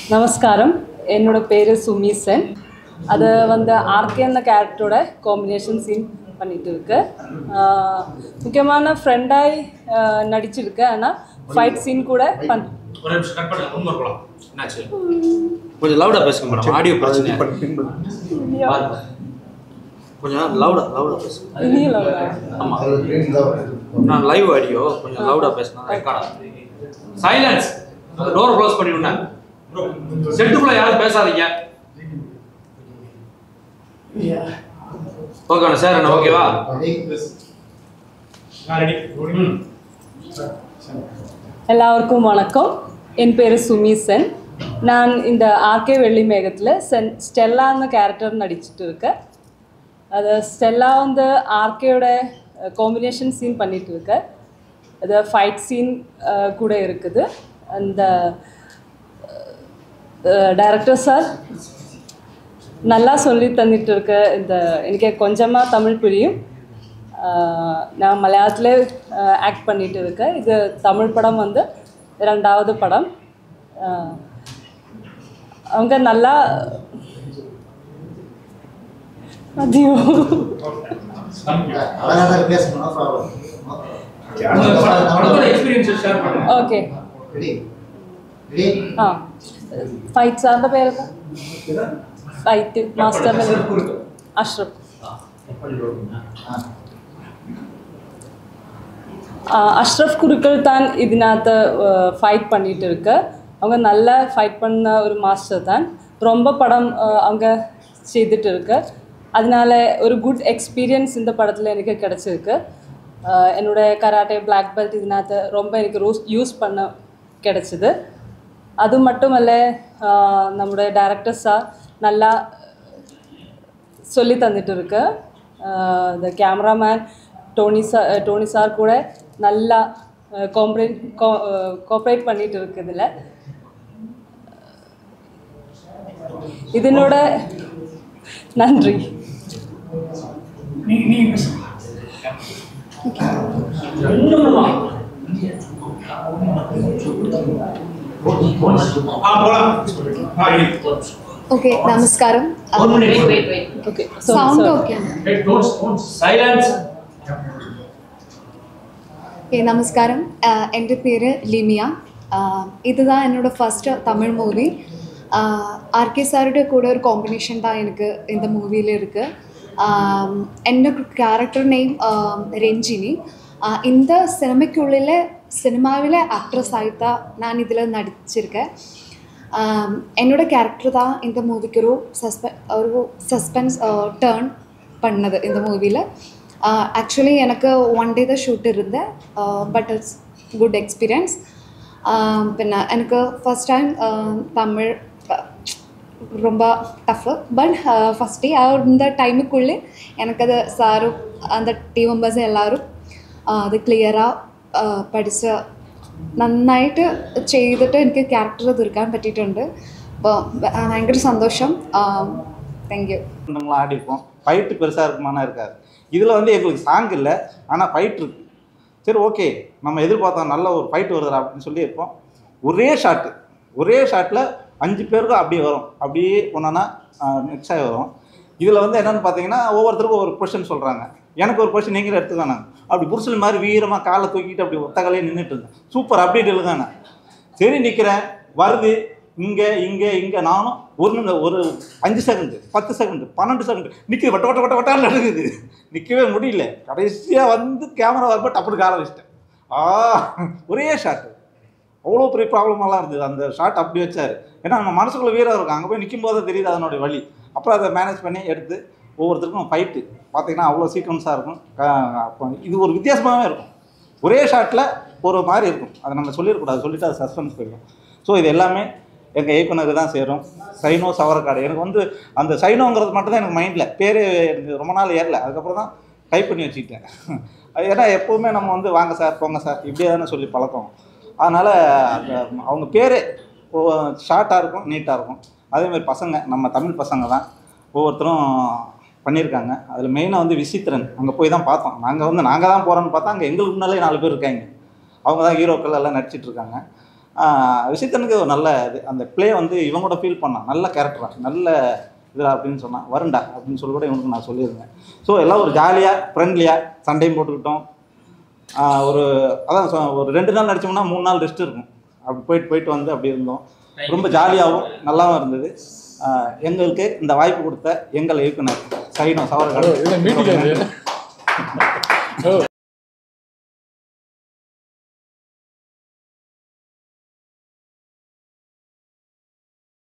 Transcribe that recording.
நமஸ்காரம் என்னோட பேர் சுமி சென் அது வந்து ஆர்கே என்ற கேரக்டரோட காம்பினேஷன் சீன் பண்ணிட்டு இருக்கு ஆஹ் முக்கியமான ஃப்ரெண்டாய் நடிச்சிருக்கேன் ஆனால் ஃபைட் சீன் கூட பண் ஒரு நிமிஷம் கட் பண்ணி ரொம்ப இருக்கலாம் என்னாச்சு கொஞ்சம் லவுடா பேசுங்க மேடம் ஆடியோ பிரச்சனை பாருங்க. கொஞ்சம் லவுடா லவுடா பேசுங்க இனியில ஆமா நான் லைவ் ஆடியோ கொஞ்சம் லவுடா பேசினா ரெக்கார்ட் சைலன்ஸ் டோர் க்ளோஸ் பண்ணி விட்டேன் செட்டுக்குள்ள யாரும் பேசாதீங்க ஓகே சார் என்ன ஓகேவா ம். எல்லாருக்கும் வணக்கம் என் பேர் சுமி சென் நான் இந்த ஆர்கே வெள்ளி மேகத்தில் சென் ஸ்டெல்லான்னு கேரக்டர் நடிச்சிட்டு இருக்கேன் அது ஸ்டெல்லா வந்து ஆர்கேயோட காம்பினேஷன் சீன் பண்ணிட்டு இருக்கேன் அது ஃபைட் சீன் கூட இருக்குது அந்த டைரக்டர் சார் நல்லா சொல்லி தந்துட்டு இருக்க இந்த எனக்கு கொஞ்சமாக தமிழ் புரியும் ஆஹ் நான் மலையாளத்திலே ஆக்ட் பண்ணிட்டு இருக்கேன் இது தமிழ் படம் வந்து ரெண்டாவது படம் ஆஹ் அவங்க நல்லா அதிகம் அதான் பேசணும் உங்களோட எக்ஸ்பீரியன்ஸ் ஷேர் பண்ணுங்க ஓகே ரெடி ரெடி ആ ഫൈറ്റ് സാറിന്റെ പേരൊക്കെ ഫൈറ്റ് മാസ്റ്റർ അഷ്റഫ് ആ, அஷ்ரஃப் குருக்கள் தான் ഇതിനകത്ത് ஃபைட் பண்ணிட்டு இருக்கு அவங்க நல்லா ஃபைட் பண்ண ஒரு மாஸ்டர் தான் ரொம்ப படம் அஹ், அவங்க செய்துட்டு இருக்கு அதனால ஒரு குட் எக்ஸ்பீரியன்ஸ் இந்த படத்தில் எனக்கு கிடச்சிருக்கு அஹ், என்னோட கராட்டே பிளாக் பெல்ட் ഇതിനകത്ത് ரொம்ப எனக்கு ரோஸ் யூஸ் பண்ண கிடச்சிது அது மட்டுமல்ல அஹ், நம்முடைய டைரக்டர் சார் நல்லா சொல்லி தந்துட்டு இருக்கு இந்த cameraman Tony sir Tony sir கூட நல்லா கோஆப்ரேட் கோஆப்ரேட் பண்ணிட்டு இருக்கு இதில் இதனோட நன்றி ఓకే నమస్కారం okay sound okay silence okay நமஸ்காரம் அஹ், എൻ്റെ പേര് ലിമിയ அஹ், இதுதான் என்னோட ஃபர்ஸ்ட் தமிழ் மூவி ஆர்கே சாரோட கூட ஒரு காம்பினேஷன் தான் எனக்கு இந்த மூவியில் இருக்குது എൻ്റെ ക്യാരക്ടർ നെയിം രഞ്ജിനി அஹ், இந்த சினிமைக்குள்ளில் சினிமாவில் ஆக்ட்ரஸ் ஆகிட்டா நான் இதில் நடிச்சிருக்கேன் ஆம், என்னோட கேரக்டர் தான் இந்த மூவிக்கு ஒரு சஸ்பெ ஒரு சஸ்பென்ஸ் டேர்ன் பண்ணது இந்த மூவியில் ஆக்சுவலி எனக்கு ஒன் டே தான் ஷூட் இருந்தேன் பட் இட்ஸ் குட் எக்ஸ்பீரியன்ஸ் പിന്നെ എനിക്ക് ഫസ്റ്റ് ടൈം തമിഴ് ரொம்ப டஃப்பு பட் ஃபஸ்ட் டே அந்த டைமுக்குள்ளே எனக்கது சாரும் அந்த டீம் மெம்பர்ஸும் எல்லாரும் അത് ക്ലിയറാக പഠിച്ച് നന്നായിട്ട് ചെയ്തിട്ട് എനിക്ക് ക്യാരക്ടർ തീർക്കാൻ പറ്റിയിട്ടുണ്ട് അപ്പോൾ ഭയങ്കര സന്തോഷം താങ്ക് യു நம்மளாம் ஆடிப்போம் ஃபைட்டு பெருசாக இருக்குமானா இருக்காது இதில் வந்து எங்களுக்கு சாங் இல்லை ஆனால் ஃபைட் இருக்கு சரி ஓகே நம்ம எதிர்பார்த்தோம் நல்ல ஒரு ஃபைட் வருதுடா அப்படின்னு சொல்லி இருப்போம் ஒரே ஷாட்டு ஒரே ஷாட்டில் அஞ்சு பேருக்கும் அப்படியே வரும் அப்படியே ஒன்றா மிக்ஸ் ஆகி வரும் இதில் வந்து என்னென்னு பார்த்தீங்கன்னா ஒவ்வொருத்தருக்கும் ஒரு கொஷின் சொல்கிறாங்க எனக்கு ஒரு கொஷின் நீங்களே எடுத்துக்கானே அப்படி புருஷன் மாதிரி வீரமாக காலை தூக்கிட்டு அப்படி ஒத்தகலையே நின்றுட்டு இருந்தேன் சூப்பர் அப்டேட் எழுதானே சரி நிற்கிறேன் வருது இங்கே இங்கே இங்கே நானும் ஒரு நிமி- ஒரு அஞ்சு செகண்டு பத்து செகண்டு பன்னெண்டு செகண்டு நிற்கிது வட்ட வட்ட வட்ட வட்டான்னு நடக்குது நிற்கவே முடியல கடைசியாக வந்து கேமரா வரும்போது டப்புனு கால வச்சிட்டேன் ஆ ஒரே ஷாட்டு அவ்வளோ பெரிய ப்ராப்ளமெல்லாம் இருந்தது அந்த ஷாட் அப்படி வச்சார் ஏன்னா நம்ம மனசுக்குள்ள வீரம் இருக்கும் அங்கே போய் நிற்கும் போது தெரியுது அதனுடைய வழி அப்புறம் அதை மேனேஜ் பண்ணி எடுத்து ஒவ்வொருத்தருக்கும் ஃபைட்டு பார்த்தீங்கன்னா அவ்வளோ சீக்வன்ஸாக இருக்கும் க- அப்போ இது ஒரு வித்தியாசமாகவே இருக்கும் ஒரே ஷாட்டில் ஒரு மாதிரி இருக்கும் அதை நம்ம சொல்லிடக்கூடாது சொல்லிட்டு அது சஸ்பென்ஸ் போயிடும் ஸோ இது எல்லாமே எங்கள் இயக்குனருக்கு தான் சேரும் சைனோ சவரக்காடு எனக்கு வந்து அந்த சைனோங்கிறது மட்டும் தான் எனக்கு மைண்டில் பேரே எனக்கு ரொம்ப நாள் ஏறல அதுக்கப்புறம் தான் டைப் பண்ணி வச்சுக்கிட்டேன் அது ஏன்னா எப்போவுமே நம்ம வந்து வாங்க சார் போங்க சார் இப்படியே தானே சொல்லி பழக்கம் அதனால் அந்த அவங்க பேரே ஷார்ட்டாக இருக்கும் நீட்டாக இருக்கும் அதேமாதிரி பசங்க நம்ம தமிழ் பசங்க தான் ஒவ்வொருத்தரும் பண்ணியிருக்காங்க அதில் மெயினாக வந்து விசித்திரன் அங்கே போய் தான் பார்த்தோம் நாங்கள் வந்து நாங்கள் தான் போகிறோன்னு பார்த்தா அங்கே எங்களுக்கு முன்னாலே நாலு பேர் இருக்காங்க அவங்க தான் ஹீரோக்கள் எல்லாம் நடிச்சிட்டு இருக்காங்க விஷயத்தனுக்கு ஒரு நல்ல இது அந்த ப்ளே வந்து இவன் கூட ஃபீல் பண்ணான் நல்ல கேரக்டரா நல்ல இதுடா அப்படின்னு சொன்னான் வருண்டா அப்படின்னு சொல்லி கூட இவனுக்கு நான் சொல்லியிருந்தேன் ஸோ எல்லாம் ஒரு ஜாலியாக ஃப்ரெண்ட்லியாக சண்டையும் போட்டுக்கிட்டோம் ஆஹ் ஒரு அதான் சொ- ஒரு ரெண்டு நாள் நடிச்சோம்னா மூணு நாள் ரெஸ்ட் இருக்கும் அப்படி போயிட்டு போயிட்டு வந்து அப்படி இருந்தோம் ரொம்ப ஜாலியாகவும் நல்லாவும் இருந்தது ஆஹ் எங்களுக்கு இந்த வாய்ப்பு கொடுத்த எங்கள் இயக்குனர் சைனம் ஹலோ, இது மீட்டிங் சவரகன் அது. ஓ